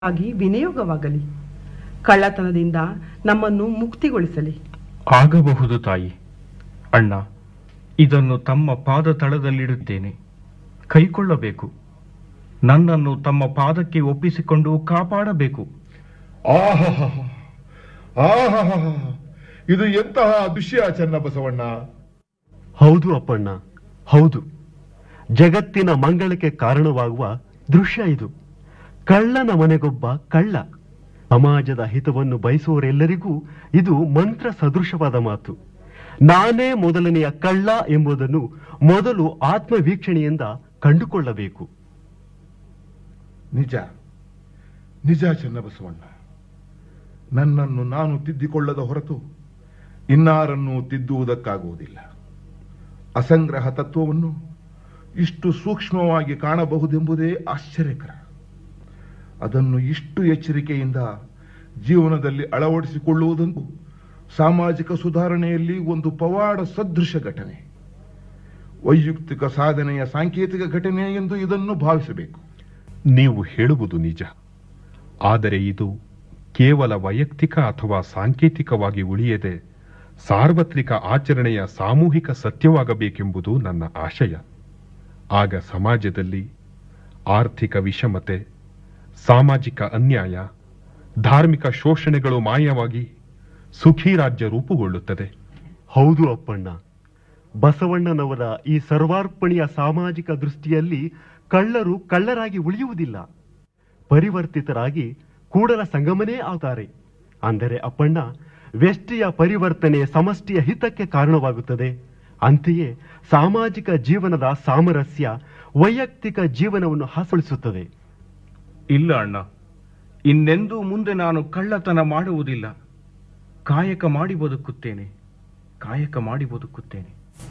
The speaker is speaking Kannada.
ಆಗಿ ವಿನಿಯೋಗವಾಗಲಿ ಕಳ್ಳತನದಿಂದ ನಮ್ಮನ್ನು ಮುಕ್ತಿಗೊಳಿಸಲಿ ಆಗಬಹುದು ತಾಯಿ ಅಣ್ಣ ಇದನ್ನು ತಮ್ಮ ಪಾದ ತಳದಲ್ಲಿಡುತ್ತೇನೆ ಕೈಕೊಳ್ಳಬೇಕು ನನ್ನನ್ನು ತಮ್ಮ ಪಾದಕ್ಕೆ ಒಪ್ಪಿಸಿಕೊಂಡು ಕಾಪಾಡಬೇಕು ಆಹಾ ಆಹಾ ಇದು ಎಂತಹ ದೃಶ್ಯ ಚನ್ನಬಸವಣ್ಣ ಹೌದು ಅಪ್ಪಣ್ಣ ಹೌದು ಜಗತ್ತಿನ ಮಂಗಳಕ್ಕೆ ಕಾರಣವಾಗುವ ದೃಶ್ಯ ಇದು ಕಳ್ಳನ ಮನೆಗೊಬ್ಬ ಕಳ್ಳ ಸಮಾಜದ ಹಿತವನ್ನು ಬಯಸುವವರೆಲ್ಲರಿಗೂ ಇದು ಮಂತ್ರ ಸದೃಶವಾದ ಮಾತು ನಾನೇ ಮೊದಲನೆಯ ಕಳ್ಳ ಎಂಬುದನ್ನು ಮೊದಲು ಆತ್ಮವೀಕ್ಷಣೆಯಿಂದ ಕಂಡುಕೊಳ್ಳಬೇಕು ನಿಜ ನಿಜ ಚನ್ನಬಸವಣ್ಣ ನನ್ನನ್ನು ನಾನು ತಿದ್ದಿಕೊಳ್ಳದ ಹೊರತು ಇನ್ನಾರನ್ನು ತಿದ್ದುವುದಕ್ಕಾಗುವುದಿಲ್ಲ ಅಸಂಗ್ರಹ ತತ್ವವನ್ನು ಇಷ್ಟು ಸೂಕ್ಷ್ಮವಾಗಿ ಕಾಣಬಹುದೆಂಬುದೇ ಆಶ್ಚರ್ಯಕರ ಅದನ್ನು ಇಷ್ಟು ಎಚ್ಚರಿಕೆಯಿಂದ ಜೀವನದಲ್ಲಿ ಅಳವಡಿಸಿಕೊಳ್ಳುವುದೊಂದು ಸಾಮಾಜಿಕ ಸುಧಾರಣೆಯಲ್ಲಿ ಒಂದು ಪವಾಡ ಸದೃಶ ಘಟನೆ ವೈಯಕ್ತಿಕ ಸಾಧನೆಯ ಸಾಂಕೇತಿಕ ಘಟನೆ ಎಂದು ಇದನ್ನು ಭಾವಿಸಬೇಕು ನೀವು ಹೇಳುವುದು ನಿಜ ಆದರೆ ಇದು ಕೇವಲ ವೈಯಕ್ತಿಕ ಅಥವಾ ಸಾಂಕೇತಿಕವಾಗಿ ಉಳಿಯದೆ ಸಾರ್ವತ್ರಿಕ ಆಚರಣೆಯ ಸಾಮೂಹಿಕ ಸತ್ಯವಾಗಬೇಕೆಂಬುದು ನನ್ನ ಆಶಯ ಆಗ ಸಮಾಜದಲ್ಲಿ ಆರ್ಥಿಕ ವಿಷಮತೆ ಸಾಮಾಜಿಕ ಅನ್ಯಾಯ ಧಾರ್ಮಿಕ ಶೋಷಣೆಗಳು ಮಾಯವಾಗಿ ಸುಖಿ ರಾಜ್ಯ ರೂಪುಗೊಳ್ಳುತ್ತದೆ ಹೌದು ಅಪ್ಪಣ್ಣ ಬಸವಣ್ಣನವರ ಈ ಸರ್ವಾರ್ಪಣೆಯ ಸಾಮಾಜಿಕ ದೃಷ್ಟಿಯಲ್ಲಿ ಕಳ್ಳರು ಕಳ್ಳರಾಗಿ ಉಳಿಯುವುದಿಲ್ಲ ಪರಿವರ್ತಿತರಾಗಿ ಕೂಡಲ ಸಂಗಮನೇ ಆಗ್ತಾರೆ ಅಂದರೆ ಅಪ್ಪಣ್ಣ ವ್ಯಷ್ಟಿಯ ಪರಿವರ್ತನೆ ಸಮಷ್ಟಿಯ ಹಿತಕ್ಕೆ ಕಾರಣವಾಗುತ್ತದೆ ಅಂತೆಯೇ ಸಾಮಾಜಿಕ ಜೀವನದ ಸಾಮರಸ್ಯ ವೈಯಕ್ತಿಕ ಜೀವನವನ್ನು ಹಾಸೊಳಿಸುತ್ತದೆ ಇಲ್ಲ ಅಣ್ಣ ಇನ್ನೆಂದೂ ಮುಂದೆ ನಾನು ಕಳ್ಳತನ ಮಾಡುವುದಿಲ್ಲ ಕಾಯಕ ಮಾಡಿ ಬದುಕುತ್ತೇನೆ ಕಾಯಕ ಮಾಡಿ ಬದುಕುತ್ತೇನೆ